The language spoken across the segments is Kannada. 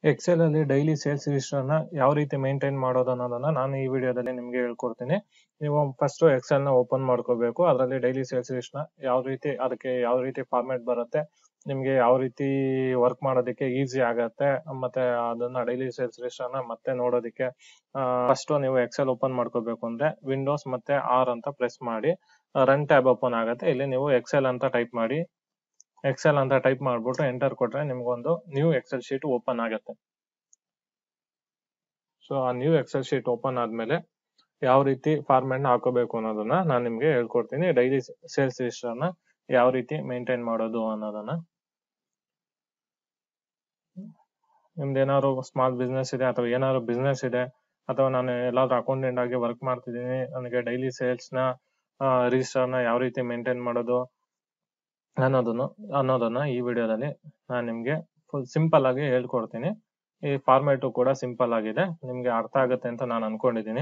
ಎಕ್ಸೆಲ್ ಅಲ್ಲಿ ಡೈಲಿ ಸೇಲ್ಸ್ ರಿಜಿಸ್ಟರ್ ನ ಯಾವ ರೀತಿ ಮೇಂಟೈನ್ ಮಾಡೋದು ಅನ್ನೋದನ್ನ ನಾನು ಈ ವಿಡಿಯೋದಲ್ಲಿ ನಿಮ್ಗೆ ಹೇಳ್ಕೊಡ್ತೀನಿ ನೀವು ಫಸ್ಟ್ ಎಕ್ಸೆಲ್ ನ ಓಪನ್ ಮಾಡ್ಕೋಬೇಕು ಅದರಲ್ಲಿ ಡೈಲಿ ಸೇಲ್ಸ್ ರಿಜಿಸ್ಟರ್ ನ ಯಾವ ರೀತಿ ಅದಕ್ಕೆ ಯಾವ ರೀತಿ ಫಾರ್ಮ್ಯಾಟ್ ಬರುತ್ತೆ ನಿಮ್ಗೆ ಯಾವ ರೀತಿ ವರ್ಕ್ ಮಾಡೋದಕ್ಕೆ ಈಸಿ ಆಗತ್ತೆ ಮತ್ತೆ ಅದನ್ನ ಡೈಲಿ ಸೇಲ್ಸ್ ರಿಜಿಸ್ಟರ್ ನ ಮತ್ತೆ ನೋಡೋದಕ್ಕೆ ಫಸ್ಟ್ ನೀವು ಎಕ್ಸೆಲ್ ಓಪನ್ ಮಾಡ್ಕೋಬೇಕು ಅಂದ್ರೆ ವಿಂಡೋಸ್ ಮತ್ತೆ ಆರ್ ಅಂತ ಪ್ರೆಸ್ ಮಾಡಿ ರನ್ ಟ್ಯಾಬ್ ಓಪನ್ ಆಗುತ್ತೆ ಇಲ್ಲಿ ನೀವು ಎಕ್ಸೆಲ್ ಅಂತ ಟೈಪ್ ಮಾಡಿ ಎಕ್ಸೆಲ್ ಅಂತ ಟೈಪ್ ಮಾಡ್ಬಿಟ್ಟು ಎಂಟರ್ ಕೊಟ್ರೆ ನಿಮ್ಗೊಂದು ನ್ಯೂ ಎಕ್ಸೆಲ್ ಶೀಟ್ ಓಪನ್ ಆಗುತ್ತೆ ಸೊ ಆ ನ್ಯೂ ಎಕ್ಸೆಲ್ ಶೀಟ್ ಓಪನ್ ಆದ್ಮೇಲೆ ಯಾವ ರೀತಿ ಫಾರ್ಮ್ಯಾಟ್ ನ ಹಾಕೋಬೇಕು ಅನ್ನೋದನ್ನ ನಾನು ನಿಮ್ಗೆ ಹೇಳ್ಕೊಡ್ತೀನಿ ಡೈಲಿ ಸೇಲ್ಸ್ ರಿಜಿಸ್ಟರ್ ನ ಯಾವ ರೀತಿ ಮೇಂಟೈನ್ ಮಾಡೋದು ಅನ್ನೋದನ್ನ ನಿಮ್ದು ಏನಾದ್ರು ಸ್ಮಾಲ್ ಬಿಸ್ನೆಸ್ ಇದೆ ಅಥವಾ ಏನಾದ್ರು ಬಿಸ್ನೆಸ್ ಇದೆ ಅಥವಾ ನಾನು ಎಲ್ಲಾದ್ರೂ ಅಕೌಂಟೆಂಟ್ ಆಗಿ ವರ್ಕ್ ಮಾಡ್ತಿದ್ದೀನಿ ನನಗೆ ಡೈಲಿ ಸೇಲ್ಸ್ ನ ರಿಜಿಸ್ಟರ್ ನ ಯಾವ ರೀತಿ ಮೇಂಟೈನ್ ಮಾಡೋದು ಅನ್ನೋದನ್ನು ಅನ್ನೋದನ್ನ ಈ ವಿಡಿಯೋದಲ್ಲಿ ನಾನು ನಿಮ್ಗೆ ಫುಲ್ ಸಿಂಪಲ್ ಆಗಿ ಹೇಳ್ಕೊಡ್ತೀನಿ ಈ ಫಾರ್ಮ್ಯಾಟು ಕೂಡ ಸಿಂಪಲ್ ಆಗಿದೆ ನಿಮ್ಗೆ ಅರ್ಥ ಆಗುತ್ತೆ ಅಂತ ನಾನು ಅನ್ಕೊಂಡಿದ್ದೀನಿ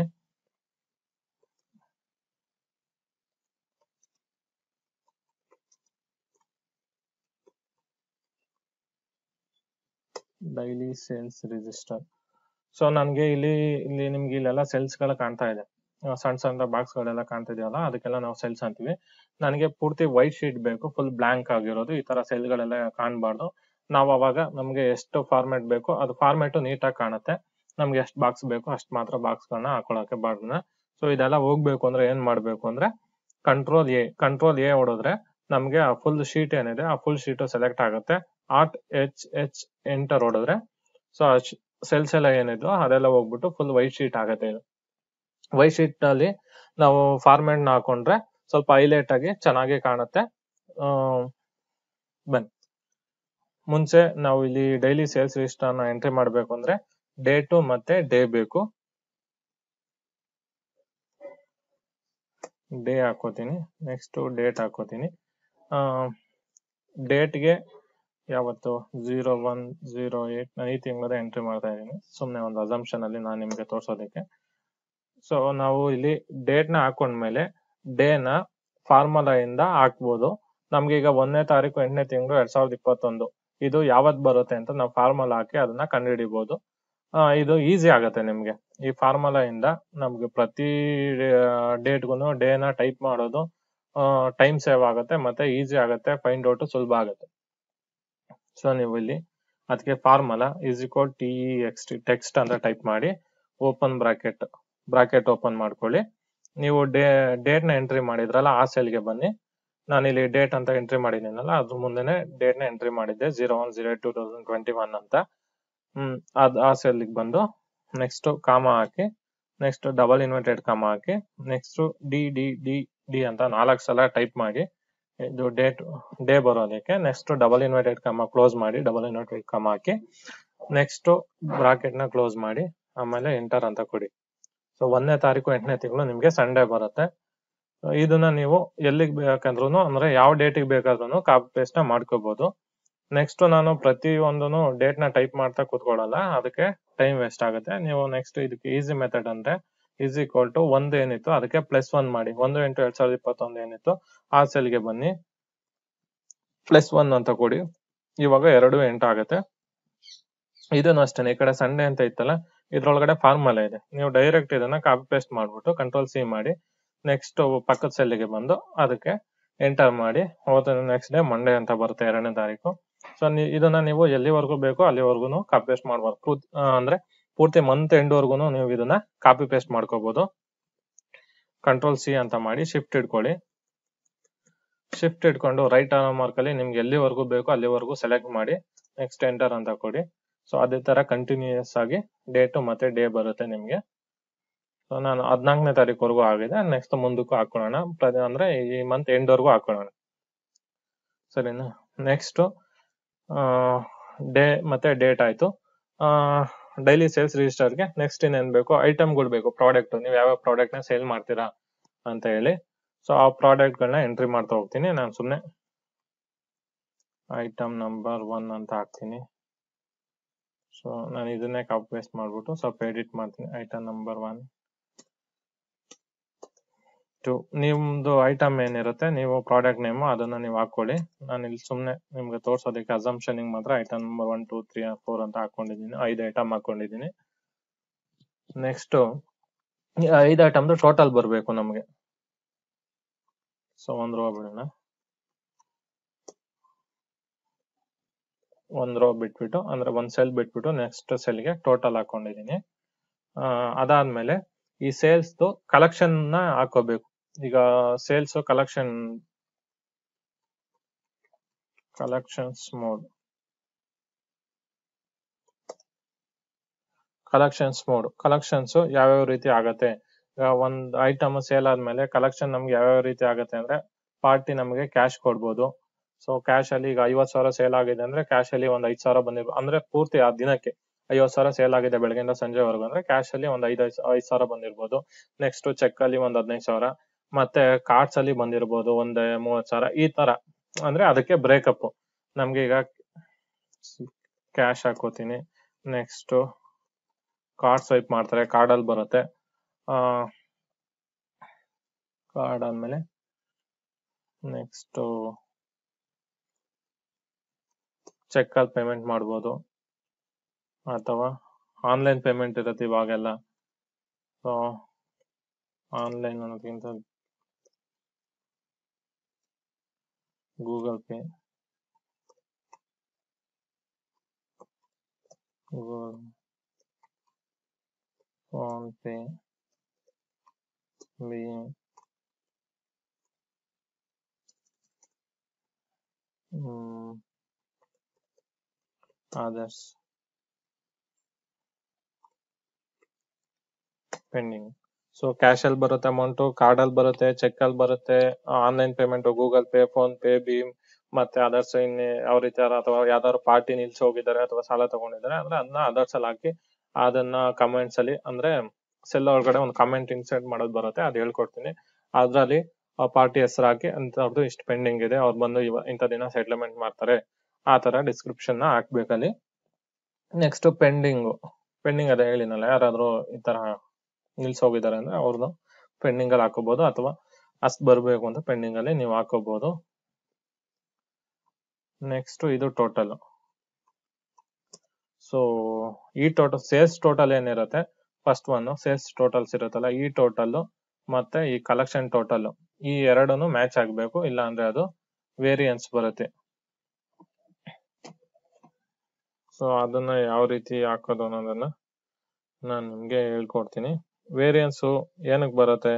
ಡೈಲಿ ಸೇಲ್ಸ್ ರಿಜಿಸ್ಟರ್ ಸೊ ನನ್ಗೆ ಇಲ್ಲಿ ಇಲ್ಲಿ ನಿಮ್ಗೆ ಇಲ್ಲೆಲ್ಲ ಸೆಲ್ಸ್ ಗಳ ಕಾಣ್ತಾ ಇದೆ ಸಣ್ಣ ಸಣ್ಣ ಬಾಕ್ಸ್ ಗಳೆಲ್ಲ ಕಾಣ್ತಿದೆಯಲ್ಲ ಅದಕ್ಕೆಲ್ಲ ನಾವು ಸೆಲ್ಸ್ ಅಂತೀವಿ ನನಗೆ ಪೂರ್ತಿ ವೈಟ್ ಶೀಟ್ ಬೇಕು ಫುಲ್ ಬ್ಲಾಂಕ್ ಆಗಿರೋದು ಈ ತರ ಸೆಲ್ ಗಳೆಲ್ಲ ಕಾಣಬಾರ್ದು ನಾವು ಅವಾಗ ನಮ್ಗೆ ಎಷ್ಟು ಫಾರ್ಮ್ಯಾಟ್ ಬೇಕು ಅದು ಫಾರ್ಮ್ಯಾಟ್ ನೀಟಾಗಿ ಕಾಣುತ್ತೆ ನಮ್ಗೆ ಎಷ್ಟು ಬಾಕ್ಸ್ ಬೇಕು ಅಷ್ಟು ಮಾತ್ರ ಬಾಕ್ಸ್ ಗಳನ್ನ ಹಾಕೊಳಕ್ಕೆ ಬಾರ್ಡನ್ನ ಸೊ ಇದೆಲ್ಲ ಹೋಗ್ಬೇಕು ಅಂದ್ರೆ ಏನ್ ಮಾಡ್ಬೇಕು ಅಂದ್ರೆ ಕಂಟ್ರೋಲ್ ಎ ಕಂಟ್ರೋಲ್ ಎ ಹೊಡೆದ್ರೆ ನಮ್ಗೆ ಆ ಫುಲ್ ಶೀಟ್ ಏನಿದೆ ಆ ಫುಲ್ ಶೀಟ್ ಸೆಲೆಕ್ಟ್ ಆಗುತ್ತೆ ಆರ್ಟ್ ಎಚ್ ಎಚ್ ಎಂಟರ್ ಹೊಡೆದ್ರೆ ಸೊ ಸೆಲ್ಸ್ ಎಲ್ಲ ಏನಿದ್ವು ಅದೆಲ್ಲ ಹೋಗ್ಬಿಟ್ಟು ಫುಲ್ ವೈಟ್ ಶೀಟ್ ಆಗುತ್ತೆ ಇದು ವೈಟ್ ಶೀಟ್ ಅಲ್ಲಿ ನಾವು ಫಾರ್ಮ್ಯಾಟ್ ನ ಹಾಕೊಂಡ್ರೆ ಸ್ವಲ್ಪ ಹೈಲೈಟ್ ಆಗಿ ಚೆನ್ನಾಗಿ ಕಾಣುತ್ತೆ ಬನ್ನಿ ಮುಂಚೆ ನಾವು ಇಲ್ಲಿ ಡೈಲಿ ಸೇಲ್ಸ್ ರಿಜಿಸ್ಟರ್ ನ ಎಂಟ್ರಿ ಮಾಡ್ಬೇಕು ಅಂದ್ರೆ ಡೇಟು ಮತ್ತೆ ಡೇ ಬೇಕು ಡೇ ಹಾಕೋತೀನಿ ನೆಕ್ಸ್ಟ್ ಡೇಟ್ ಹಾಕೋತೀನಿ ಡೇಟ್ಗೆ ಯಾವತ್ತು ಜೀರೋ ಒನ್ ಜೀರೋ ಏಟ್ ನಾನು ಈ ತಿಂಗಳದ ಎಂಟ್ರಿ ಮಾಡ್ತಾ ಇದ್ದೀನಿ ಸುಮ್ಮನೆ ಒಂದು ಅಸಂಪ್ಷನ್ ಅಲ್ಲಿ ನಾನು ನಿಮ್ಗೆ ತೋರ್ಸೋದಕ್ಕೆ ಸೊ ನಾವು ಇಲ್ಲಿ ಡೇಟ್ ನ ಹಾಕೊಂಡ್ಮೇಲೆ ಡೇ ನ ಫಾರ್ಮುಲಾ ಇಂದ ಹಾಕ್ಬೋದು ನಮ್ಗೆ ಈಗ ಒಂದನೇ ತಾರೀಕು ಎಂಟನೇ ತಿಂಗಳು ಎರಡ್ ಸಾವಿರದ ಇಪ್ಪತ್ತೊಂದು ಇದು ಯಾವತ್ ಬರುತ್ತೆ ಅಂತ ನಾವು ಫಾರ್ಮುಲಾ ಹಾಕಿ ಅದನ್ನ ಕಂಡುಹಿಡಿಬಹುದು ಇದು ಈಸಿ ಆಗುತ್ತೆ ನಿಮ್ಗೆ ಈ ಫಾರ್ಮುಲಾ ಇಂದ ನಮ್ಗೆ ಪ್ರತಿ ಡೇಟ್ಗೂ ಡೇ ನ ಟೈಪ್ ಮಾಡೋದು ಟೈಮ್ ಸೇವ್ ಆಗುತ್ತೆ ಮತ್ತೆ ಈಸಿ ಆಗುತ್ತೆ ಫೈಂಡ್ ಔಟ್ ಸುಲಭ ಆಗುತ್ತೆ ಸೊ ನೀವು ಇಲ್ಲಿ ಅದಕ್ಕೆ formula is equal T X text ಅಂತ ಟೈಪ್ ಮಾಡಿ ಓಪನ್ ಬ್ರಾಕೆಟ್ ಬ್ರಾಕೆಟ್ ಓಪನ್ ಮಾಡ್ಕೊಳ್ಳಿ ನೀವು ಡೇ ಡೇಟ್ ನ ಎಂಟ್ರಿ ಮಾಡಿದ್ರಲ್ಲ ಆ ಸೆಲ್ಗೆ ಬನ್ನಿ ನಾನು ಇಲ್ಲಿ ಡೇಟ್ ಅಂತ ಎಂಟ್ರಿ ಮಾಡಿದ್ದೀನಲ್ಲ ಅದ್ರ ಮುಂದೆನೆ ಡೇಟ್ ನ ಎಂಟ್ರಿ ಮಾಡಿದ್ದೆ zero one zero two thousand twenty one ಅಂತ ಹ್ಮ್ ಅದ್ ಆ ಸೆಲ್ಗೆ ಬಂದು ನೆಕ್ಸ್ಟ್ ಕಾಮ ಹಾಕಿ ನೆಕ್ಸ್ಟ್ ಡಬಲ್ ಇನ್ವರ್ಟೆಡ್ ಕಾಮ ಹಾಕಿ next D D D D ಅಂತ ನಾಲ್ಕು ಸಲ ಟೈಪ್ ಮಾಡಿ ಇದು ಡೇಟ್ ಡೇ ಬರೋದಕ್ಕೆ next double inverted comma close ಮಾಡಿ ಡಬಲ್ ಇನ್ವರ್ಟೆಡ್ ಕಾಮ ಹಾಕಿ ನೆಕ್ಸ್ಟ್ ಬ್ರಾಕೆಟ್ ನ ಕ್ಲೋಸ್ ಮಾಡಿ ಆಮೇಲೆ ಎಂಟರ್ ಅಂತ ಕೊಡಿ ಸೊ ಒಂದನೇ ತಾರೀಕು ಎಂಟನೇ ತಿಂಗಳು ನಿಮ್ಗೆ ಸಂಡೇ ಬರುತ್ತೆ ಇದನ್ನ ನೀವು ಎಲ್ಲಿಗೆ ಬೇಕಂದ್ರೂ ಅಂದ್ರೆ ಯಾವ ಡೇಟಿಗೆ ಬೇಕಾದ್ರೂ ಕಾಪಿ ಪೇಸ್ಟ್ ನ ಮಾಡ್ಕೋಬಹುದು ನೆಕ್ಸ್ಟ್ ನಾನು ಪ್ರತಿ ಒಂದನು ಡೇಟ್ ನ ಟೈಪ್ ಮಾಡ್ತಾ ಕೂತ್ಕೊಳ್ಳಲ್ಲ ಅದಕ್ಕೆ ಟೈಮ್ ವೇಸ್ಟ್ ಆಗುತ್ತೆ ನೀವು ನೆಕ್ಸ್ಟ್ ಇದಕ್ಕೆ ಈಸಿ ಮೆಥಡ್ ಅಂದ್ರೆ ಈಸ್ ಈಕ್ವಲ್ ಟು ಒಂದು ಏನಿತ್ತು ಅದಕ್ಕೆ ಪ್ಲಸ್ ಒನ್ ಮಾಡಿ ಒಂದು ಎಂಟು ಎರಡ್ ಸಾವಿರದ ಇಪ್ಪತ್ತೊಂದು ಏನಿತ್ತು ಆ ಸೆಲ್ಗೆ ಬನ್ನಿ ಪ್ಲಸ್ ಒನ್ ಅಂತ ಕೊಡಿ ಇವಾಗ ಎರಡು ಎಂಟು ಆಗುತ್ತೆ ಇದನ್ನು ಅಷ್ಟೇ ಈ ಕಡೆ ಸಂಡೇ ಅಂತ ಇತ್ತಲ್ಲ ಇದ್ರೊಳಗಡೆ ಫಾರ್ಮುಲಾ ಇದೆ ನೀವು ಡೈರೆಕ್ಟ್ ಇದನ್ನ ಕಾಪಿ ಪೇಸ್ಟ್ ಮಾಡ್ಬಿಟ್ಟು ಕಂಟ್ರೋಲ್ ಸಿ ಮಾಡಿ ನೆಕ್ಸ್ಟ್ ಪಕ್ಕದ ಸೆಲ್ಗೆ ಬಂದು ಅದಕ್ಕೆ ಎಂಟರ್ ಮಾಡಿ ಅವತ್ತು ನೆಕ್ಸ್ಟ್ ಡೇ ಮಂಡೇ ಅಂತ ಬರುತ್ತೆ ಎರಡನೇ ತಾರೀಕು ಸೊ ಇದನ್ನ ನೀವು ಎಲ್ಲಿವರೆಗೂ ಬೇಕೋ ಅಲ್ಲಿವರೆಗೂ ಕಾಪಿ ಪೇಸ್ಟ್ ಮಾಡ್ಬಾರ್ದು ಅಂದ್ರೆ ಪೂರ್ತಿ ಮಂತ್ ಎಂಡ್ ವರ್ಗು ನೀವು ಇದನ್ನ ಕಾಪಿ ಪೇಸ್ಟ್ ಮಾಡ್ಕೋಬಹುದು ಕಂಟ್ರೋಲ್ ಸಿ ಅಂತ ಮಾಡಿ ಶಿಫ್ಟ್ ಇಟ್ಕೊಳ್ಳಿ ಶಿಫ್ಟ್ ಇಟ್ಕೊಂಡು ರೈಟ್ ಆರ್ಮ್ ಮಾರ್ಕ್ ಅಲ್ಲಿ ನಿಮ್ಗೆ ಎಲ್ಲಿವರೆಗೂ ಬೇಕೋ ಅಲ್ಲಿವರೆಗೂ ಸೆಲೆಕ್ಟ್ ಮಾಡಿ ನೆಕ್ಸ್ಟ್ ಎಂಟರ್ ಅಂತ ಕೊಡಿ ಸೊ ಅದೇ ತರ ಕಂಟಿನ್ಯೂಸ್ ಆಗಿ ಡೇಟ್ ಮತ್ತೆ ಡೇ ಬರುತ್ತೆ ನಿಮ್ಗೆ ಸೊ ನಾನು ಹದಿನಾಲ್ಕನೇ ತಾರೀಕುವರೆಗೂ ಆಗಿದೆ ನೆಕ್ಸ್ಟ್ ಮುಂದಕ್ಕೂ ಹಾಕೊಳ್ಳೋಣ ಅಂದ್ರೆ ಈ ಮಂತ್ ಎಂಡ್ ವರ್ಗೂ ಹಾಕೊಳ್ಳೋಣ ಸರಿನಾ ನೆಕ್ಸ್ಟ್ ಡೇ ಮತ್ತೆ ಡೇಟ್ ಆಯ್ತು ಡೈಲಿ ಸೇಲ್ಸ್ ರಿಜಿಸ್ಟರ್ಗೆ ನೆಕ್ಸ್ಟ್ ಇನ್ನೇನ್ ಬೇಕು ಐಟಮ್ಗಳು ಬೇಕು ಪ್ರಾಡಕ್ಟ್ ನೀವು ಯಾವ ಪ್ರಾಡಕ್ಟ್ ನ ಸೇಲ್ ಮಾಡ್ತೀರಾ ಅಂತ ಹೇಳಿ ಸೊ ಆ ಪ್ರಾಡಕ್ಟ್ ಗಳನ್ನ ಎಂಟ್ರಿ ಮಾಡ್ತಾ ಹೋಗ್ತೀನಿ ನಾನು ಸುಮ್ನೆ ಐಟಮ್ ನಂಬರ್ ಒನ್ ಅಂತ ಹಾಕ್ತೀನಿ ಸೊ ನಾನು ಇದನ್ನೇ ಕಾಪಿ ಪೇಸ್ಟ್ ಮಾಡ್ಬಿಟ್ಟು ಸ್ವಲ್ಪ ಎಡಿಟ್ ಮಾಡ್ತೀನಿ ಐಟಮ್ ನಂಬರ್ ಒನ್ ನೆಕ್ಸ್ಟ್ ನಿಮ್ದು ಐಟಮ್ ಏನಿರುತ್ತೆ ನೀವು ಪ್ರಾಡಕ್ಟ್ ನೇಮ್ ಅದನ್ನ ನೀವು ಹಾಕೊಳ್ಳಿ ನಾನು ಇಲ್ಲಿ ಸುಮ್ನೆ ನಿಮ್ಗೆ ತೋರ್ಸೋದಕ್ಕೆ ಅಸಂಪ್ಷನ್ ಮಾತ್ರ item number one two three four ಅಂತ ಹಾಕೊಂಡಿದ್ದೀನಿ ಐದು ಐಟಮ್ ಹಾಕೊಂಡಿದ್ದೀನಿ ನೆಕ್ಸ್ಟ್ ಐದು ಐಟಮ್ದು ಟೋಟಲ್ ಬರಬೇಕು ನಮಗೆ ಸೊ ಒಂದ್ ರೋ ಬಿಡೋಣ ಒಂದ್ ರೋ ಬಿಟ್ಬಿಟ್ಟು ಅಂದ್ರೆ ಒಂದ್ ಸೆಲ್ ಬಿಟ್ಬಿಟ್ಟು ನೆಕ್ಸ್ಟ್ ಸೆಲ್ಗೆ ಟೋಟಲ್ ಹಾಕೊಂಡಿದೀನಿ ಆ, ಅದಾದ್ಮೇಲೆ ಈ ಸೇಲ್ಸ್ ಕಲೆಕ್ಷನ್ ನ ಹಾಕೋಬೇಕು ಈಗ sales collection collections mode collections mode collections ಯಾವ್ಯಾವ ರೀತಿ ಆಗತ್ತೆ ಈಗ ಒಂದ್ ಐಟಮ್ ಸೇಲ್ ಆದ್ಮೇಲೆ ಕಲೆಕ್ಷನ್ ನಮ್ಗೆ ಯಾವ್ಯಾವ ರೀತಿ ಆಗತ್ತೆ ಅಂದ್ರೆ ಪಾರ್ಟಿ ನಮಗೆ ಕ್ಯಾಶ್ ಕೊಡ್ಬೋದು ಸೊ ಕ್ಯಾಶ್ ಅಲ್ಲಿ ಈಗ ಐವತ್ ಸಾವಿರ ಸೇಲ್ ಆಗಿದೆ ಅಂದ್ರೆ ಕ್ಯಾಶ್ ಅಲ್ಲಿ ಒಂದ್ ಐದ್ ಸಾವಿರ ಬಂದಿರ್ಬೋದು ಅಂದ್ರೆ ಪೂರ್ತಿ ಆ ದಿನಕ್ಕೆ ಐವತ್ ಸಾವಿರ ಸೇಲ್ ಆಗಿದೆ ಬೆಳಗ್ಗೆಯಿಂದ ಸಂಜೆವರೆಗೂ ಅಂದ್ರೆ ಕ್ಯಾಶ್ ಅಲ್ಲಿ ಒಂದ್ ಐದ್ ಐದ್ ಸಾವಿರ ಬಂದಿರ್ಬೋದು ನೆಕ್ಸ್ಟ್ ಚೆಕ್ ಅಲ್ಲಿ ಒಂದ್ ಹದಿನೈದು ಸಾವಿರ ಮತ್ತೆ ಕಾರ್ಡ್ಸ್ ಅಲ್ಲಿ ಬಂದಿರ್ಬೋದು ಒಂದ್ ಮೂವತ್ ಸಾವಿರ ಈ ತರ ಅಂದ್ರೆ ಅದಕ್ಕೆ ಬ್ರೇಕಪ್ ನಮ್ಗೆ ಈಗ ಕ್ಯಾಶ್ ಹಾಕೋತೀನಿ ನೆಕ್ಸ್ಟ್ ಕಾರ್ಡ್ ಸ್ವೈಪ್ ಮಾಡ್ತಾರೆ ಕಾರ್ಡ್ ಅಲ್ಲಿ ಬರುತ್ತೆ ಆ ಕಾರ್ಡ್ ಆದ್ಮೇಲೆ ನೆಕ್ಸ್ಟ್ ಚೆಕ್ ಅಲ್ಲಿ ಪೇಮೆಂಟ್ ಮಾಡ್ಬೋದು ಅಥವಾ ಆನ್ಲೈನ್ ಪೇಮೆಂಟ್ ಇರುತ್ತೆ ಇವಾಗೆಲ್ಲ ಸೊ ಆನ್ಲೈನ್ ಅನ್ನೋದಕ್ಕಿಂತ Google Pay Google PhonePe ಭೀಮ್ hmm others pending so cash ಅಲ್ಲಿ ಬರುತ್ತೆ ಅಮೌಂಟ್ ಕಾರ್ಡ್ ಅಲ್ಲಿ ಬರುತ್ತೆ ಚೆಕ್ ಅಲ್ಲಿ ಬರುತ್ತೆ online payment Google Pay PhonePe ಭೀಮ್ ಮತ್ತೆ ಅದರ್ಸ್ ಇನ್ ಯಾವ ರೀತಿ ಅಥವಾ ಯಾವ್ದಾದ್ರು ಪಾರ್ಟಿ ನಿಲ್ಸಿ ಹೋಗಿದ್ದಾರೆ ಅಥವಾ ಸಾಲ ತಗೊಂಡಿದ್ದಾರೆ ಅಂದ್ರೆ ಅದನ್ನ ಅದರ್ಸ್ ಅಲ್ಲಿ ಹಾಕಿ ಅದನ್ನ ಕಮೆಂಟ್ಸ್ ಅಲ್ಲಿ ಅಂದ್ರೆ ಸೆಲ್ ಒಳಗಡೆ ಒಂದು ಕಮೆಂಟ್ ಇನ್ಸರ್ಟ್ ಮಾಡೋದು ಬರುತ್ತೆ ಅದ್ ಹೇಳ್ಕೊಡ್ತೀನಿ ಅದ್ರಲ್ಲಿ ಆ ಪಾರ್ಟಿ ಹೆಸರು ಹಾಕಿ ಅಂತವ್ರದ್ದು ಇಷ್ಟು ಪೆಂಡಿಂಗ್ ಇದೆ ಅವ್ರು ಬಂದು ಇವ ಇಂಥ ದಿನ ಸೆಟ್ಲ್ಮೆಂಟ್ ಮಾಡ್ತಾರೆ ಆ ತರ ಡಿಸ್ಕ್ರಿಪ್ಷನ್ ನ ಹಾಕ್ಬೇಕಲ್ಲಿ ನೆಕ್ಸ್ಟ್ ಪೆಂಡಿಂಗ್ ಪೆಂಡಿಂಗ್ ಅದೇ ಹೇಳಿನಲ್ಲ ಯಾರಾದ್ರೂ ಈ ತರ ನಿಲ್ಸ್ ಹೋಗಿದ್ದಾರೆ ಅಂದ್ರೆ ಅವ್ರದ್ದು ಪೆಂಡಿಂಗ್ ಅಲ್ಲಿ ಹಾಕೋಬಹುದು ಅಥವಾ ಅಷ್ಟ್ ಬರ್ಬೇಕು ಅಂತ ಪೆಂಡಿಂಗ್ ಅಲ್ಲಿ ನೀವು ಹಾಕೋಬಹುದು ನೆಕ್ಸ್ಟ್ ಇದು ಟೋಟಲ್ ಸೊ ಈ ಟೋಟಲ್ ಸೇಲ್ಸ್ ಟೋಟಲ್ ಏನಿರುತ್ತೆ ಫಸ್ಟ್ ಒನ್ ಸೇಲ್ಸ್ ಟೋಟಲ್ಸ್ ಇರುತ್ತಲ್ಲ ಈ ಟೋಟಲ್ ಮತ್ತೆ ಈ ಕಲೆಕ್ಷನ್ ಟೋಟಲ್ ಈ ಎರಡನ್ನು ಮ್ಯಾಚ್ ಆಗ್ಬೇಕು ಇಲ್ಲ ಅಂದ್ರೆ ಅದು ವೇರಿಯನ್ಸ್ ಬರುತ್ತೆ ಸೊ ಅದನ್ನ ಯಾವ ರೀತಿ ಹಾಕೋದು ಅನ್ನೋದನ್ನ ನಾನು ನಿಮ್ಗೆ ಹೇಳ್ಕೊಡ್ತೀನಿ ವೇರಿಯನ್ಸ್ ಏನಕ್ ಬರುತ್ತೆ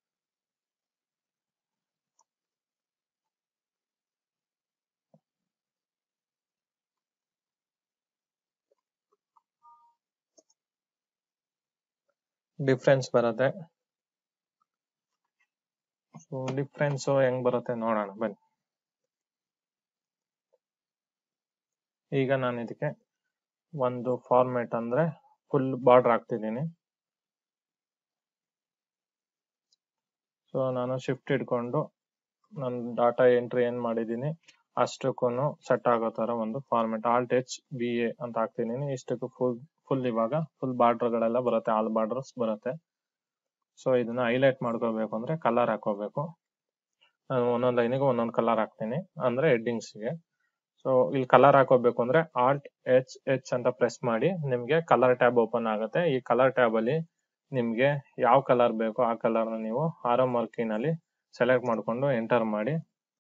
ಡಿಫ್ರೆನ್ಸ್ ಬರುತ್ತೆ ಸೊ ಡಿಫ್ರೆನ್ಸ್ ಹೆಂಗ್ ಬರುತ್ತೆ ನೋಡೋಣ ಬನ್ನಿ ಈಗ ನಾನು ಇದಕ್ಕೆ ಒಂದು ಫಾರ್ಮೆಟ್ ಅಂದ್ರೆ ಫುಲ್ ಬಾರ್ಡರ್ ಹಾಕ್ತಿದ್ದೀನಿ ಸೊ ನಾನು ಶಿಫ್ಟ್ ಇಟ್ಕೊಂಡು ನಾನು ಡಾಟಾ ಎಂಟ್ರಿ ಏನ್ ಮಾಡಿದೀನಿ ಅಷ್ಟಕ್ಕೂ ಸೆಟ್ ಆಗೋ ತರ ಒಂದು format alt H B A ಅಂತ ಹಾಕ್ತಿದ್ದೀನಿ ಇಷ್ಟಕ್ಕೂ ಫುಲ್ ಫುಲ್ ಇವಾಗ ಫುಲ್ ಬಾರ್ಡರ್ ಗಳೆಲ್ಲ ಬರುತ್ತೆ ಆಲ್ ಬಾರ್ಡರ್ಸ್ ಬರುತ್ತೆ ಸೊ ಇದನ್ನ ಹೈಲೈಟ್ ಮಾಡ್ಕೋಬೇಕು ಅಂದ್ರೆ ಕಲರ್ ಹಾಕೋಬೇಕು ನಾನು ಒಂದೊಂದ್ ಲೈನಿಗೆ ಒಂದೊಂದ್ ಕಲರ್ ಹಾಕ್ತೀನಿ ಅಂದ್ರೆ headings ಗೆ ಸೊ ಇಲ್ಲಿ ಕಲರ್ ಹಾಕೋಬೇಕು ಅಂದ್ರೆ ಆಲ್ಟ್ ಎಚ್ ಎಚ್ ಅಂತ ಪ್ರೆಸ್ ಮಾಡಿ ನಿಮ್ಗೆ ಕಲರ್ ಟ್ಯಾಬ್ ಓಪನ್ ಆಗುತ್ತೆ ಈ ಕಲರ್ ಟ್ಯಾಬ್ ಅಲ್ಲಿ ನಿಮ್ಗೆ ಯಾವ ಕಲರ್ ಬೇಕೋ ಆ ಕಲರ್ ನ ನೀವು ಆರೋ ಮಾರ್ಕಿನಲ್ಲಿ ಸೆಲೆಕ್ಟ್ ಮಾಡ್ಕೊಂಡು ಎಂಟರ್ ಮಾಡಿ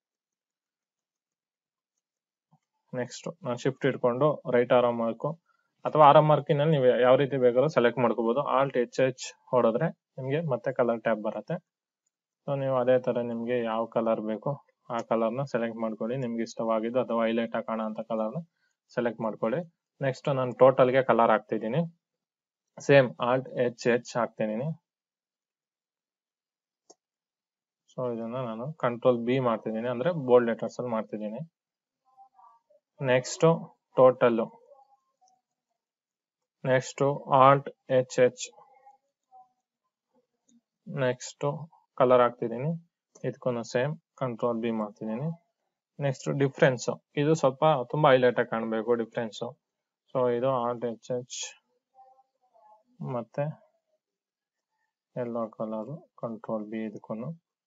ನೆಕ್ಸ್ಟ್ ನಾನು ಶಿಫ್ಟ್ ಇಟ್ಕೊಂಡು ರೈಟ್ ಆರೋ ಮಾರ್ಕ್ ಅಥವಾ ಆರೋ ಮಾರ್ಕಿನಲ್ಲಿ ನೀವು ಯಾವ ರೀತಿ ಬೇಕಾದ್ರೂ ಸೆಲೆಕ್ಟ್ ಮಾಡ್ಕೋಬಹುದು ಆಲ್ಟ್ ಎಚ್ ಎಚ್ ಹೊಡೆದ್ರೆ ನಿಮ್ಗೆ ಮತ್ತೆ ಕಲರ್ ಟ್ಯಾಬ್ ಬರುತ್ತೆ ಸೊ ನೀವು ಅದೇ ತರ ನಿಮ್ಗೆ ಯಾವ ಕಲರ್ ಬೇಕು ಆ ಕಲರ್ ನ ಸೆಲೆಕ್ಟ್ ಮಾಡ್ಕೊಳ್ಳಿ ನಿಮ್ಗೆ ಇಷ್ಟವಾಗಿದ್ದು ಅಥವಾ ಹೈಲೈಟ್ ಆಗಿ ಕಾಣೋ ಅಂತ ಕಲರ್ ನ ಸೆಲೆಕ್ಟ್ ಮಾಡ್ಕೊಳ್ಳಿ ನೆಕ್ಸ್ಟ್ ನಾನು ಟೋಟಲ್ ಗೆ ಕಲರ್ ಹಾಕ್ತಿದ್ದೀನಿ ಸೇಮ್ ಆಲ್ಟ್ ಎಚ್ ಎಚ್ ಹಾಕ್ತಿದ್ದೀನಿ ಸೊ ಇದನ್ನ ನಾನು ಕಂಟ್ರೋಲ್ ಬಿ ಮಾಡ್ತಿದ್ದೀನಿ ಅಂದ್ರೆ ಬೋಲ್ಡ್ ಲೆಟರ್ಸ್ ಅಲ್ಲಿ ಮಾಡ್ತಿದ್ದೀನಿ next total next alt H H next colour ಹಾಕ್ತಿದ್ದೀನಿ ಇದಕ್ಕೂ ಸೇಮ್ ಕಂಟ್ರೋಲ್ ಬಿ ಮಾಡ್ತಿದ್ದೀನಿ ನೆಕ್ಸ್ಟ್ ಡಿಫ್ರೆನ್ಸ್ ಇದು ಸ್ವಲ್ಪ ತುಂಬಾ ಹೈಲೈಟ್ ಆಗಿ ಕಾಣಬೇಕು ಡಿಫ್ರೆನ್ಸ್ ಸೊ ಇದು ಆಲ್ಟ್ ಎಚ್ ಎಚ್ ಮತ್ತೆ ಎಲ್ಲೋ ಕಲರ್ ಕಂಟ್ರೋಲ್ ಬಿ ಇದಕ್ಕೂ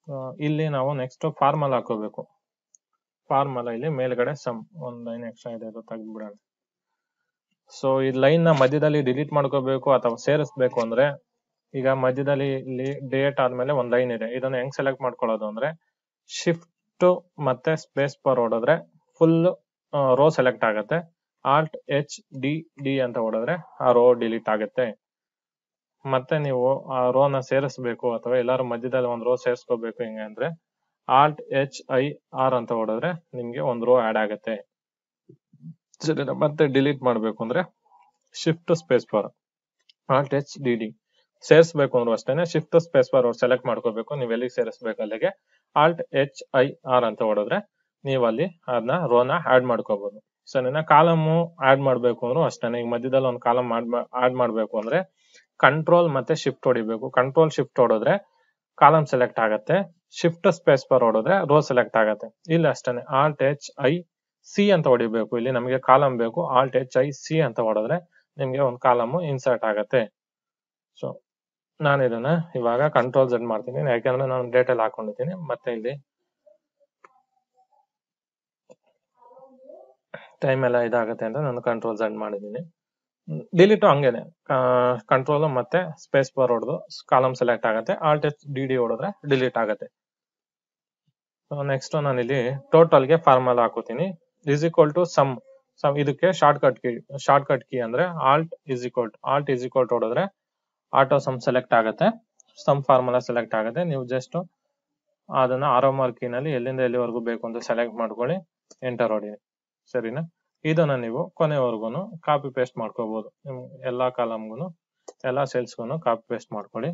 ಆ, ಇಲ್ಲಿ ನಾವು ನೆಕ್ಸ್ಟ್ ಫಾರ್ಮಲ್ ಹಾಕೋಬೇಕು ಫಾರ್ಮಲ್ ಇಲ್ಲಿ ಮೇಲ್ಗಡೆ ಸಮ್ ಒಂದ್ ಲೈನ್ ಎಕ್ಸ್ಟ್ರಾ ಇದೆ ಅದು ತೆಗ್ದ್ಬಿಡೋಣ ಸೊ ಈ ಲೈನ್ ನ ಮಧ್ಯದಲ್ಲಿ ಡಿಲೀಟ್ ಮಾಡ್ಕೋಬೇಕು ಅಥವಾ ಸೇರಿಸ್ಬೇಕು ಅಂದ್ರೆ ಈಗ ಮಧ್ಯದಲ್ಲಿ ಇಲ್ಲಿ ಡೇಟ್ ಆದ್ಮೇಲೆ ಒಂದ್ ಲೈನ್ ಇದೆ ಇದನ್ನ ಹೆಂಗ್ ಸೆಲೆಕ್ಟ್ ಮಾಡ್ಕೊಳ್ಳೋದು ಅಂದ್ರೆ ಶಿಫ್ಟ್ ಮತ್ತೆ ಸ್ಪೇಸ್ ಬಾರ್ ಹೊಡೆದ್ರೆ ಫುಲ್ ರೋ ಸೆಲೆಕ್ಟ್ ಆಗುತ್ತೆ ಆಲ್ಟ್ ಎಚ್ ಡಿ ಡಿ ಅಂತ ಹೊಡೆದ್ರೆ ಆ ರೋ ಡಿಲೀಟ್ ಆಗುತ್ತೆ ಮತ್ತೆ ನೀವು ಆ ರೋ ನ ಸೇರಿಸ್ಬೇಕು ಅಥವಾ ಎಲ್ಲಾರು ಮಧ್ಯದಲ್ಲಿ ಒಂದ್ ರೋ ಸೇರಿಸ್ಕೋಬೇಕು ಹಿಂಗೆ ಅಂದ್ರೆ ಆಲ್ಟ್ ಎಚ್ ಐ ಆರ್ ಅಂತ ಹೊಡೆದ್ರೆ ನಿಮ್ಗೆ ಒಂದ್ ರೋ ಆಡ್ ಆಗುತ್ತೆ ಸರಿನಾ ಮತ್ತೆ ಡಿಲೀಟ್ ಮಾಡ್ಬೇಕು ಅಂದ್ರೆ shift space bar alt H D D ಸೇರಿಸ್ಬೇಕು ಅಂದ್ರೂ ಅಷ್ಟೇನೆ ಶಿಫ್ಟ್ ಸ್ಪೇಸ್ ಬಾರ್ ಅವ್ರು ಸೆಲೆಕ್ಟ್ ಮಾಡ್ಕೋಬೇಕು ನೀವು ಎಲ್ಲಿಗೆ ಸೇರಿಸ್ಬೇಕು ಅಲ್ಲಿಗೆ ಆಲ್ಟ್ ಎಚ್ ಐ ಆರ್ ಅಂತ ಹೊಡೆದ್ರೆ ನೀವು ಅಲ್ಲಿ ಅದನ್ನ ರೋನ ಆಡ್ ಮಾಡ್ಕೋಬಹುದು ಸರಿನಾ ಕಾಲಮ್ ಆಡ್ ಮಾಡ್ಬೇಕು ಅಂದ್ರೂ ಅಷ್ಟೇನೆ ಈಗ ಮಧ್ಯದಲ್ಲಿ ಒಂದು ಕಾಲಮ್ ಆಡ್ ಮಾಡ್ಬೇಕು ಅಂದ್ರೆ ಕಂಟ್ರೋಲ್ ಮತ್ತೆ ಶಿಫ್ಟ್ ಹೊಡಿಬೇಕು ಕಂಟ್ರೋಲ್ ಶಿಫ್ಟ್ ಹೊಡೆದ್ರೆ ಕಾಲಮ್ ಸೆಲೆಕ್ಟ್ ಆಗತ್ತೆ ಶಿಫ್ಟ್ ಸ್ಪೇಸ್ ಬಾರ್ ಹೊಡೆದ್ರೆ ರೋ ಸೆಲೆಕ್ಟ್ ಆಗತ್ತೆ ಇಲ್ಲಿ ಅಷ್ಟೇನೆ ಆಲ್ಟ್ ಎಚ್ ಐ ಸಿ ಅಂತ ಹೊಡಿಬೇಕು ಇಲ್ಲಿ ನಮಗೆ ಕಾಲಮ್ ಬೇಕು ಆಲ್ಟ್ ಎಚ್ ಐ ಸಿ ಅಂತ ಹೊಡೆದ್ರೆ ನಿಮ್ಗೆ ಒಂದು ಕಾಲಮ್ ಇನ್ಸರ್ಟ್ ಆಗತ್ತೆ ಸೊ ನಾನು ಇದನ್ನ ಇವಾಗ ಕಂಟ್ರೋಲ್ ಜೆಡ್ ಮಾಡ್ತೀನಿ ಯಾಕಂದ್ರೆ ನಾನು ಡೇಟ್ ಅಲ್ಲಿ ಹಾಕೊಂಡಿದ್ದೀನಿ ಮತ್ತೆ ಇಲ್ಲಿ ಟೈಮ್ ಎಲ್ಲ ಇದಾಗತ್ತೆ ಅಂತ ನಾನು ಕಂಟ್ರೋಲ್ ಜೆಡ್ ಮಾಡಿದ್ದೀನಿ ಡಿಲೀಟು ಹಂಗೇನೆ ಕಂಟ್ರೋಲ್ ಮತ್ತೆ ಸ್ಪೇಸ್ ಬಾರ್ ಹೊಡೆದು ಕಾಲಮ್ ಸೆಲೆಕ್ಟ್ ಆಗುತ್ತೆ ಆಲ್ಟ್ ಎಚ್ ಡಿ ಡಿ ಹೊಡೆದ್ರೆ ಡಿಲೀಟ್ ಆಗುತ್ತೆ ನೆಕ್ಸ್ಟ್ ನಾನು ಇಲ್ಲಿ ಟೋಟಲ್ ಗೆ ಫಾರ್ಮಲ್ ಹಾಕೋತೀನಿ is equal to sum sum ಇದಕ್ಕೆ shortcut key shortcut key ಅಂದ್ರೆ alt is equal alt is equal ಹೊಡೆದ್ರೆ ಆಟೋ ಸಮ್ ಸೆಲೆಕ್ಟ್ ಆಗುತ್ತೆ ಸಮ್ ಫಾರ್ಮುಲಾ ಸೆಲೆಕ್ಟ್ ಆಗುತ್ತೆ ನೀವು ಜಸ್ಟ್ ಅದನ್ನ ಆರೋ ಮಾರ್ಕ್ ನಲ್ಲಿ ಎಲ್ಲಿಂದ ಎಲ್ಲಿವರೆಗೂ ಬೇಕು ಅಂತ ಸೆಲೆಕ್ಟ್ ಮಾಡ್ಕೊಳ್ಳಿ ಎಂಟರ್ ಹೊಡಿ ಸರಿನಾ ಇದನ್ನ ನೀವು ಕೊನೆವರೆಗೂ ಕಾಪಿ ಪೇಸ್ಟ್ ಮಾಡ್ಕೋಬಹುದು ನಿಮ್ ಎಲ್ಲಾ ಕಾಲಮ್ಗೂ ಎಲ್ಲಾ ಸೆಲ್ಸ್ಗೂ ಕಾಪಿ ಪೇಸ್ಟ್ ಮಾಡ್ಕೊಳ್ಳಿ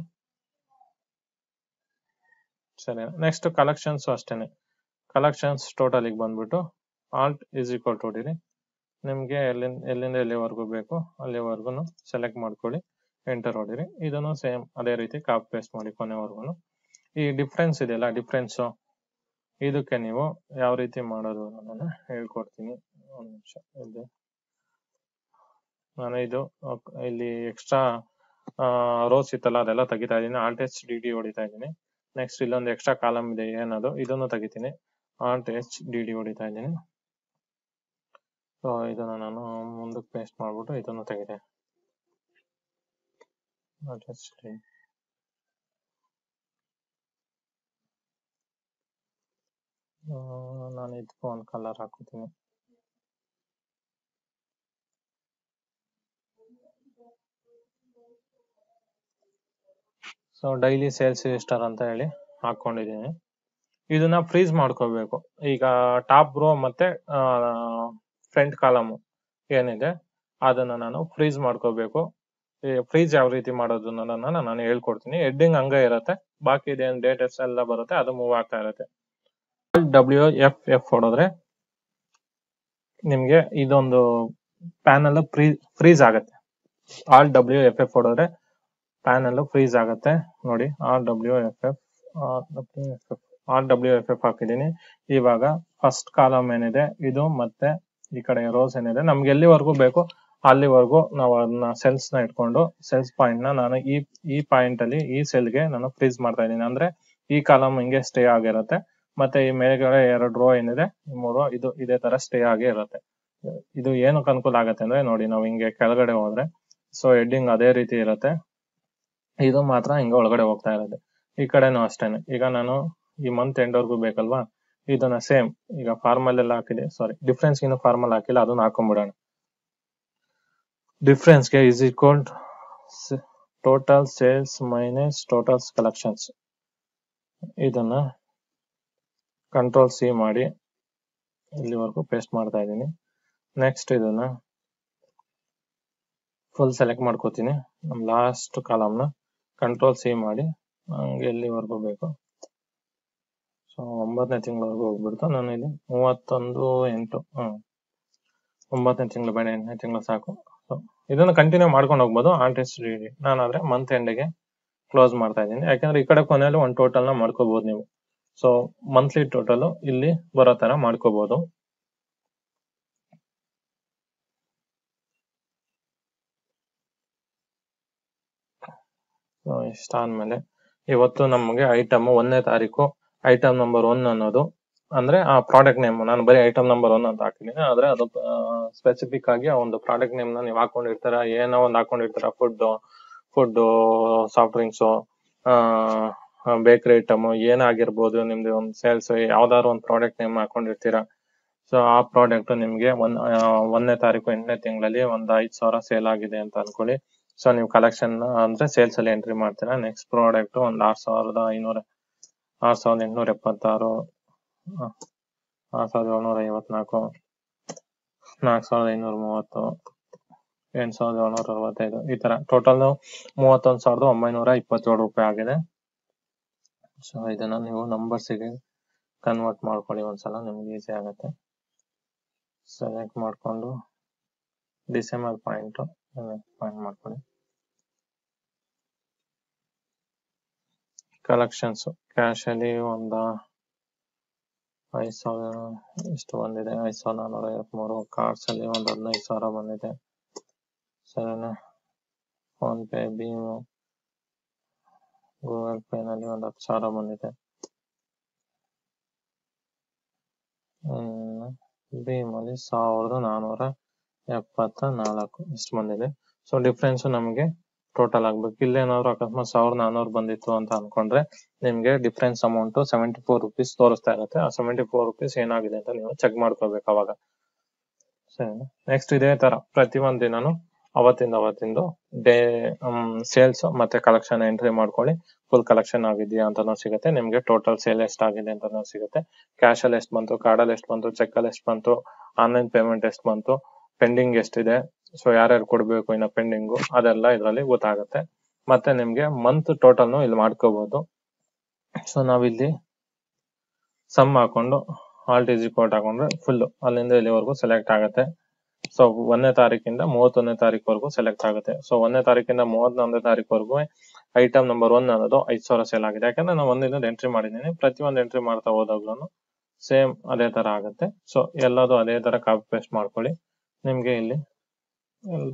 ಸರಿ ನೆಕ್ಸ್ಟ್ ಕಲೆಕ್ಷನ್ಸ್ ಅಷ್ಟೇನೆ ಕಲೆಕ್ಷನ್ಸ್ ಟೋಟಲ್ ಬಂದ್ಬಿಟ್ಟು ಆಲ್ಟ್ ಇಸ್ ಈಕ್ವಲ್ ಟು ಹೊಡಿರಿ ನಿಮ್ಗೆ ಎಲ್ಲಿಂದ ಎಲ್ಲಿಂದ ಎಲ್ಲಿವರೆಗೂ ಬೇಕು ಅಲ್ಲಿವರೆಗೂ ಸೆಲೆಕ್ಟ್ ಮಾಡ್ಕೊಳ್ಳಿ ಎಂಟರ್ ಹೊಡಿರಿ ಇದನ್ನು ಸೇಮ್ ಅದೇ ರೀತಿ ಕಾಪಿ ಪೇಸ್ಟ್ ಮಾಡಿ ಕೊನೆವರೆಗೂ ಈ ಡಿಫ್ರೆನ್ಸ್ ಇದೆಯಲ್ಲ ಡಿಫ್ರೆನ್ಸ್ ಇದಕ್ಕೆ ನೀವು ಯಾವ ರೀತಿ ಮಾಡೋದು ಅನ್ನೋದನ್ನ ಹೇಳ್ಕೊಡ್ತೀನಿ ಒಂದ್ ನಿಮಿಷ ಇಲ್ಲಿ ನಾನು ಇದು ಅಹ್, ಇಲ್ಲಿ ಎಕ್ಸ್ಟ್ರಾ ರೋಸ್ ಇತ್ತಲ್ಲ ಅದೆಲ್ಲ ತೆಗಿತಾ ಇದ್ದೀನಿ ಆಲ್ಟ್ ಎಚ್ ಡಿ ಡಿ ಹೊಡಿತಾ ಇದ್ದೀನಿ ನೆಕ್ಸ್ಟ್ ಇಲ್ಲೊಂದು ಎಕ್ಸ್ಟ್ರಾ ಕಾಲಮ್ ಇದೆ ಏನದು ಇದನ್ನು ತೆಗಿತೀನಿ ಆಲ್ಟ್ ಎಚ್ ಡಿ ಡಿ ಹೊಡಿತಾ ಇದ್ದೀನಿ ಸೊ ಇದನ್ನ ನಾನು ಮುಂದಕ್ಕೆ ಪೇಸ್ಟ್ ಮಾಡ್ಬಿಟ್ಟು ಇದನ್ನು ತೆಗಿದೆ ಆಲ್ಟ್ ಎಚ್ ಡಿ ನಾನು ಇದಕ್ಕೂ ಒಂದು ಕಲರ್ ಹಾಕೋತೀನಿ ಸೊ ಡೈಲಿ ಸೇಲ್ಸ್ ರಿಜಿಸ್ಟರ್ ಅಂತ ಹೇಳಿ ಹಾಕೊಂಡಿದ್ದೀನಿ ಇದನ್ನ ಫ್ರೀಸ್ ಮಾಡ್ಕೋಬೇಕು ಈಗ ಟಾಪ್ ರೋ ಮತ್ತೆ ಫ್ರಂಟ್ ಕಾಲಮ್ ಏನಿದೆ ಅದನ್ನ ನಾನು ಫ್ರೀಸ್ ಮಾಡ್ಕೋಬೇಕು ಫ್ರೀಸ್ ಯಾವ ರೀತಿ ಮಾಡೋದು ಅನ್ನೋದನ್ನ ನಾನು ಹೇಳ್ಕೊಡ್ತೀನಿ ಹೆಡ್ಡಿಂಗ್ ಹಂಗೆ ಇರುತ್ತೆ ಬಾಕಿ ಇದೇನು ಡೇಟಸ್ ಎಲ್ಲ ಬರುತ್ತೆ ಅದು ಮೂವ್ ಆಗ್ತಾ ಇರುತ್ತೆ ಡಬ್ಲ್ಯೂ ಎಫ್ ಎಫ್ ಹೊಡೆದ್ರೆ ನಿಮ್ಗೆ ಇದೊಂದು ಪ್ಯಾನಲ್ ಫ್ರೀ ಫ್ರೀಸ್ ಆಗುತ್ತೆ ಆಲ್ ಡಬ್ಲ್ಯೂ ಎಫ್ ಎಫ್ ಹೊಡೆದ್ರೆ ಪ್ಯಾನಲ್ ಫ್ರೀಸ್ ಆಗುತ್ತೆ ನೋಡಿ R W F F R W F F R W F F ಹಾಕಿದ್ದೀನಿ ಇವಾಗ ಫಸ್ಟ್ ಕಾಲಮ್ ಏನಿದೆ ಇದು ಮತ್ತೆ ಈ ಕಡೆ ರೋಸ್ ಏನಿದೆ ನಮ್ಗೆ ಎಲ್ಲಿವರೆಗೂ ಬೇಕು ಅಲ್ಲಿವರೆಗೂ ನಾವು ಅದನ್ನ ಸೆಲ್ಸ್ ನ ಇಟ್ಕೊಂಡು ಸೆಲ್ಸ್ ಪಾಯಿಂಟ್ ನ ನಾನು ಈ ಈ ಪಾಯಿಂಟ್ ಅಲ್ಲಿ ಈ ಸೆಲ್ ಗೆ ನಾನು ಫ್ರೀಸ್ ಮಾಡ್ತಾ ಇದ್ದೀನಿ ಅಂದ್ರೆ ಈ ಕಾಲಮ್ ಹಿಂಗೆ ಸ್ಟೇ ಆಗಿರುತ್ತೆ ಮತ್ತೆ ಈ ಮೇಲ್ಗಡೆ ಎರಡು ರೋ ಏನಿದೆ ಈ ಮೂರು ಇದು ಇದೇ ತರ ಸ್ಟೇ ಆಗಿ ಇರುತ್ತೆ ಇದು ಏನಕ್ಕೆ ಅನುಕೂಲ ಆಗುತ್ತೆ ಅಂದ್ರೆ ನೋಡಿ ನಾವು ಹಿಂಗೆ ಕೆಳಗಡೆ ಹೋದ್ರೆ ಸೊ ಹೆಡ್ಡಿಂಗ್ ಅದೇ ರೀತಿ ಇರುತ್ತೆ ಇದು ಮಾತ್ರ ಹಿಂಗೆ ಒಳಗಡೆ ಹೋಗ್ತಾ ಇರುತ್ತೆ ಈ ಕಡೆನೂ ಅಷ್ಟೇನೆ ಈಗ ನಾನು ಈ ಮಂತ್ ಎಂಡ್ ವರ್ಗೂ ಬೇಕಲ್ವಾ ಇದನ್ನ ಸೇಮ್ ಈಗ ಫಾರ್ಮಲ್ ಎಲ್ಲ ಹಾಕಿದೆ ಸಾರಿ ಡಿಫ್ರೆನ್ಸ್ ಇನ್ನು ಫಾರ್ಮಲ್ ಹಾಕಿಲ್ಲ ಅದನ್ನ ಹಾಕೊಂಡ್ಬಿಡೋಣ ಡಿಫ್ರೆನ್ಸ್ ಗೆ is equal total sales minus totals collections ಇದನ್ನ ಕಂಟ್ರೋಲ್ ಸಿ ಮಾಡಿ ಇಲ್ಲಿವರೆಗೂ ಪೇಸ್ಟ್ ಮಾಡ್ತಾ ಇದ್ದೀನಿ ನೆಕ್ಸ್ಟ್ ಇದನ್ನ ಫುಲ್ ಸೆಲೆಕ್ಟ್ ಮಾಡ್ಕೋತೀನಿ ನಮ್ ಲಾಸ್ಟ್ ಕಾಲಮ್ನ ಕಂಟ್ರೋಲ್ ಸಿ ಮಾಡಿ ನಂಗೆ ಎಲ್ಲಿವರೆಗೂ ಬೇಕು ಸೊ ಒಂಬತ್ತನೇ ತಿಂಗಳವರೆಗೂ ಹೋಗ್ಬಿಡ್ತು ನಾನು ಇಲ್ಲಿ ಮೂವತ್ತೊಂದು ಎಂಟು ಹ್ಮ್ ಒಂಬತ್ತನೇ ತಿಂಗಳು ಬೇಡ ಎಂಟನೇ ತಿಂಗಳು ಸಾಕು ಸೊ ಇದನ್ನು ಕಂಟಿನ್ಯೂ ಮಾಡ್ಕೊಂಡು ಹೋಗ್ಬೋದು ಆರ್ಟಿಸ್ಟ್ ಡಿ ನಾನಾದ್ರೆ ಮಂತ್ ಎಂಡ್ಗೆ ಕ್ಲೋಸ್ ಮಾಡ್ತಾ ಇದ್ದೀನಿ ಯಾಕಂದ್ರೆ ಈ ಕಡೆ ಕೊನೆಯಲ್ಲಿ ಒಂದು ಟೋಟಲ್ ನ ಮಾಡ್ಕೋಬಹುದು ನೀವು ಸೊ ಮಂತ್ಲಿ ಟೋಟಲ್ ಇಲ್ಲಿ ಬರೋ ತರ ಮಾಡ್ಕೋಬಹುದು ಸೊ ಇಷ್ಟಾದ್ಮೇಲೆ ಇವತ್ತು ನಮಗೆ ಐಟಮ್ ಒಂದನೇ ತಾರೀಕು ಐಟಮ್ ನಂಬರ್ ಒನ್ ಅನ್ನೋದು ಅಂದ್ರೆ ಆ ಪ್ರಾಡಕ್ಟ್ ನೇಮ್ ನಾನು ಬರೀ ಐಟಮ್ ನಂಬರ್ ಒನ್ ಅಂತ ಹಾಕಿದ್ದೀನಿ ಆದ್ರೆ ಅದು ಸ್ಪೆಸಿಫಿಕ್ ಆಗಿ ಆ ಒಂದು ಪ್ರಾಡಕ್ಟ್ ನೇಮ್ ನ ನೀವು ಹಾಕೊಂಡಿರ್ತೀರ ಏನೋ ಒಂದು ಹಾಕೊಂಡಿರ್ತೀರ food food soft drinks bakery item ಏನಾಗಿರ್ಬೋದು ನಿಮ್ದು ಒಂದು ಸೇಲ್ಸ್ ಯಾವ್ದಾದ್ರು ಒಂದು ಪ್ರಾಡಕ್ಟ್ ನೇಮ್ ಹಾಕೊಂಡಿರ್ತೀರಾ ಸೊ ಆ ಪ್ರಾಡಕ್ಟ್ ನಿಮ್ಗೆ ಒಂದ್ ಆ, ಒಂದನೇ ತಾರೀಕು ಎಂಟನೇ ತಿಂಗಳಲ್ಲಿ ಒಂದ್ ಐದ್ ಸಾವಿರ ಸೇಲ್ ಆಗಿದೆ ಅಂತ ಅನ್ಕೊಳ್ಳಿ ಸೊ ನೀವು ಕಲೆಕ್ಷನ್ ಅಂದ್ರೆ ಸೇಲ್ಸ್ ಅಲ್ಲಿ ಎಂಟ್ರಿ ಮಾಡ್ತೀರಾ ನೆಕ್ಸ್ಟ್ ಪ್ರಾಡಕ್ಟ್ ಒಂದ್ ಆರ್ ಸಾವಿರದ ಐನೂರ ಆರ್ ಸಾವಿರದ ಎಂಟ್ನೂರ ಎಪ್ಪತ್ತಾರು ಆ, ಆರ್ ಸಾವಿರದ ಏಳ್ನೂರ ಐವತ್ನಾಲ್ಕು ನಾಲ್ಕು ಸಾವಿರದ ಐನೂರ ಮೂವತ್ತು ಎಂಟ್ ಸಾವಿರದ ಏಳ್ನೂರ ಅರವತ್ತೈದು ಈ ತರ ಟೋಟಲ್ ಮೂವತ್ತೊಂದ್ ಸಾವಿರದ ಒಂಬೈನೂರ ಇಪ್ಪತ್ತೇಳು ರೂಪಾಯಿ ಆಗಿದೆ ಸೊ ಇದನ್ನ ನೀವು ನಂಬರ್ಸಿಗೆ ಕನ್ವರ್ಟ್ ಮಾಡ್ಕೊಳ್ಳಿ ಒಂದ್ಸಲ ನಿಮ್ಗೆ ಈಸಿ ಆಗುತ್ತೆ ಸೆಲೆಕ್ಟ್ ಮಾಡ್ಕೊಂಡು ಡಿಸೆಂಬರ್ ಪಾಯಿಂಟ್ ಪಾಯಿಂಟ್ ಮಾಡ್ಕೊಳ್ಳಿ ಕಲೆಕ್ಷನ್ಸ್ ಕ್ಯಾಶ್ ಅಲ್ಲಿ ಒಂದ ಐದ್ ಸಾವಿರ ಇಷ್ಟು ಬಂದಿದೆ ಐದ್ ಸಾವಿರದ ನಾನ್ನೂರ ಐವತ್ಮೂರು ಕಾರ್ಡ್ಸ್ ಅಲ್ಲಿ ಒಂದ್ ಹದಿನೈದು ಸಾವಿರ ಬಂದಿದೆ ಸರಿನಾ ಫೋನ್ ಪೇ ಭೀಮು ಗೂಗಲ್ ಪೇ ನಲ್ಲಿ ಒಂದ್ ಹತ್ತು ಸಾವಿರ ಬಂದಿದೆ ಹ್ಮ್ ಭೀಮಲ್ಲಿ ಸಾವಿರದ ನಾನೂರ ಎಪ್ಪತ್ತ ನಾಲ್ಕು ಇಷ್ಟು ಬಂದಿದೆ ಸೊ ಡಿಫ್ರೆನ್ಸ್ ನಮಗೆ ಟೋಟಲ್ ಆಗ್ಬೇಕು ಇಲ್ಲೇನಾದ್ರು ಅಕಸ್ಮಾತ್ ಸಾವಿರದ ನಾನೂರು ಬಂದಿತ್ತು ಅಂತ ಅನ್ಕೊಂಡ್ರೆ ನಿಮ್ಗೆ difference amount seventy four rupees ತೋರಿಸ್ತಾ ಇರುತ್ತೆ ಆ ಸೆವೆಂಟಿ ಫೋರ್ ರುಪೀಸ್ ಏನಾಗಿದೆ ಅಂತ ನೀವು ಚೆಕ್ ಮಾಡ್ಕೋಬೇಕು ಅವಾಗ ಸರಿನಾ ನೆಕ್ಸ್ಟ್ ಇದೇ ತರ ಪ್ರತಿ ಒಂದ್ ದಿನಾನು ಅವತ್ತಿಂದ ಅವತ್ತಿಂದು ಡೇ ಸೇಲ್ಸ್ ಮತ್ತೆ ಕಲೆಕ್ಷನ್ ಎಂಟ್ರಿ ಮಾಡ್ಕೊಳ್ಳಿ ಫುಲ್ ಕಲೆಕ್ಷನ್ ಆಗಿದೆಯಾ ಅಂತಾನು ಸಿಗುತ್ತೆ ನಿಮ್ಗೆ ಟೋಟಲ್ ಸೇಲ್ ಎಷ್ಟಾಗಿದೆ ಅಂತಾನು ಸಿಗುತ್ತೆ ಕ್ಯಾಶ್ ಅಲ್ಲಿ ಎಷ್ಟು ಬಂತು ಕಾರ್ಡ್ ಅಲ್ಲಿ ಎಷ್ಟು ಬಂತು ಚೆಕ್ ಅಲ್ಲಿ ಎಷ್ಟು ಬಂತು ಆನ್ಲೈನ್ ಪೇಮೆಂಟ್ ಎಷ್ಟು ಬಂತು ಪೆಂಡಿಂಗ್ ಎಷ್ಟಿದೆ ಸೊ ಯಾರ್ಯಾರು ಕೊಡ್ಬೇಕು ಇನ್ನ ಪೆಂಡಿಂಗು ಅದೆಲ್ಲ ಇದರಲ್ಲಿ ಗೊತ್ತಾಗುತ್ತೆ ಮತ್ತೆ ನಿಮ್ಗೆ ಮಂತ್ ಟೋಟಲ್ ಇಲ್ಲಿ ಮಾಡ್ಕೋಬಹುದು ಸೊ ನಾವಿಲ್ಲಿ ಸಮ್ ಹಾಕೊಂಡು ಆಲ್ಟ್ ಈಸಿ ಕೋಟ್ ಹಾಕೊಂಡ್ರೆ ಫುಲ್ ಅಲ್ಲಿಂದ ಇಲ್ಲಿವರೆಗೂ ಸೆಲೆಕ್ಟ್ ಆಗುತ್ತೆ ಸೊ ಒಂದನೇ ತಾರೀಕಿಂದ ಮೂವತ್ತೊಂದನೇ ತಾರೀಕುವರೆಗೂ ಸೆಲೆಕ್ಟ್ ಆಗುತ್ತೆ ಸೊ ಒಂದನೇ ತಾರೀಕಿಂದ ಮೂವತ್ತೊಂದನೇ ತಾರೀಕುವರೆಗೂ ಐಟಮ್ ನಂಬರ್ ಒನ್ ಅನ್ನೋದು ಐದ್ ಸಾವಿರ ಸೇಲ್ ಆಗಿದೆ ಯಾಕಂದ್ರೆ ನಾನು ಒಂದಿನ ಎಂಟ್ರಿ ಮಾಡಿದ್ದೀನಿ ಪ್ರತಿ ಒಂದು ಎಂಟ್ರಿ ಮಾಡ್ತಾ ಹೋದಾಗ್ಲೂ ಸೇಮ್ ಅದೇ ತರ ಆಗುತ್ತೆ ಸೊ ಎಲ್ಲದು ಅದೇ ತರ ಕಾಪಿ ಪೇಸ್ಟ್ ಮಾಡ್ಕೊಳ್ಳಿ ನಿಮ್ಗೆ ಇಲ್ಲಿ ಎಲ್-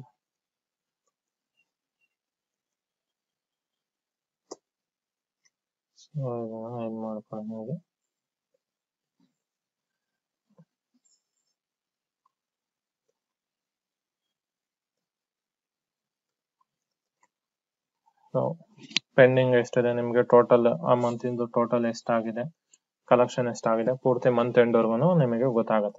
ಸೊ ಇದನ್ನ ಏನ್ ಮಾಡ್ಕೊಳ್ಳಿ ನಿಮ್ಗೆ ಸೊ ಪೆಂಡಿಂಗ್ ಎಷ್ಟಿದೆ ನಿಮ್ಗೆ ಟೋಟಲ್ ಆ ಮಂತ್ ಇಂದು ಟೋಟಲ್ ಎಷ್ಟಾಗಿದೆ ಕಲೆಕ್ಷನ್ ಎಷ್ಟಾಗಿದೆ ಪೂರ್ತಿ ಮಂತ್ ಎಂಡ್ ವರ್ಗುನು ನಿಮಗೆ ಗೊತ್ತಾಗುತ್ತೆ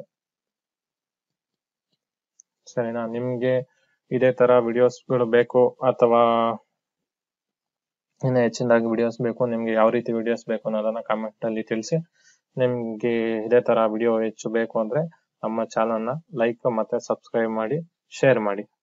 ಸರಿನಾ ನಿಮ್ಗೆ ಇದೇ ತರ ವಿಡಿಯೋಸ್ ಗಳು ಬೇಕು ಅಥವಾ ಇನ್ನು ಹೆಚ್ಚಿನದಾಗಿ ವಿಡಿಯೋಸ್ ಬೇಕು ನಿಮ್ಗೆ ಯಾವ ರೀತಿ ವಿಡಿಯೋಸ್ ಬೇಕು ಅನ್ನೋದನ್ನ ಕಮೆಂಟ್ ಅಲ್ಲಿ ತಿಳಿಸಿ ನಿಮ್ಗೆ ಇದೇ ತರ ವಿಡಿಯೋ ಹೆಚ್ಚು ಬೇಕು ಅಂದ್ರೆ ನಮ್ಮ ಚಾನಲ್ ನ ಲೈಕ್ ಮತ್ತೆ ಸಬ್ಸ್ಕ್ರೈಬ್ ಮಾಡಿ ಶೇರ್ ಮಾಡಿ